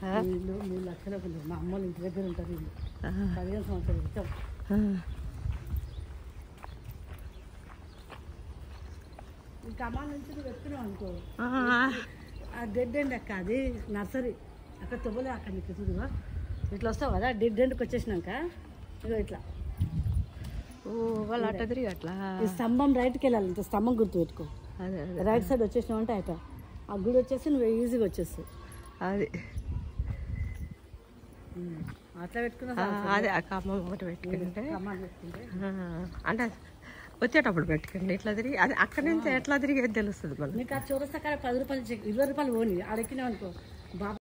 వీళ్ళు మూడు లక్షల పిల్లలు మా అమ్మోళ్ళ ఇంటి దగ్గర ఉంటారు వీళ్ళు ఆ, పదిహేను సంవత్సరాల క్రితం ఆ. ఈ కమాన్ నుంచి నువ్వు ఎత్తున్నావు అనుకో ఆ, ఆ డెడ్ ఎండ్ అక్క అది నర్సరీ అక్కడ తొవ్వలే అక్కడ నీకు చూడుగా ఇట్లా వస్తావు కదా డెడ్ ఎండ్కి వచ్చేసినాక ఇగో ఇట్లా ఓ వాళ్ళు అట్ట తిరిగి అట్లా ఈ స్తంభం రైట్కి వెళ్ళాలి ఇంత స్తంభం గుర్తు పెట్టుకో అదే అదే రైట్ సైడ్ వచ్చేసినావు అంటే అయిపోయి ఆ గుడి వచ్చేసి నువ్వు ఈజీగా వచ్చేస్తావు అది ఉమ్. అట్లా పెట్టుకున్నా ఆ, అదే ఆ కమ్మం ఒకటి పెట్టుకుంటే కమాన్ పెట్టుకుంటే ఆ, అంటే వచ్చేటప్పుడు పెట్టుకోండి ఇట్లా తిరిగి అది అక్కడి నుంచి ఎట్లా తిరిగేది తెలుస్తుంది మనకి నీకు ఆ చౌరస్తా కాడ పది రూపాయలు చెక్ ఇరవై రూపాయలు పోని ఆడెక్కినావు అనుకో బాబా